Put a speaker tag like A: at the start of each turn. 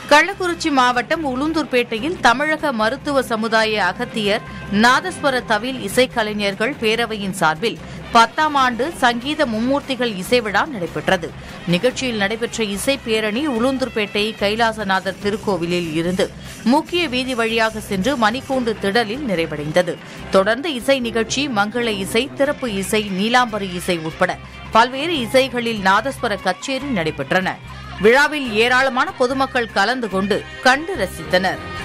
A: கள்ளக்குறிச்சி மாவட்டம் உளுந்தூர்பேட்டையில் தமிழக மருத்துவ சமுதாய அகத்தியர் நாதஸ்வர தவில் இசைக்கலைஞர்கள் பேரவையின் சார்பில் பத்தாம் ஆண்டு சங்கீத மும்மூர்த்திகள் இசை விழா நடைபெற்றது நிகழ்ச்சியில் நடைபெற்ற இசை பேரணி உளுந்தூர்பேட்டை கைலாசநாதர் திருக்கோவிலில் இருந்து முக்கிய வீதி வழியாக சென்று மணிக்கூண்டு திடலில் நிறைவடைந்தது தொடர்ந்து இசை நிகழ்ச்சி மங்கள இசை திறப்பு இசை நீலாம்பரி இசை உட்பட பல்வேறு இசைகளில் நாதஸ்வர கச்சேரி நடைபெற்றன விழாவில் ஏராளமான பொதுமக்கள் கலந்து கொண்டு கண்டு ரசித்தனர்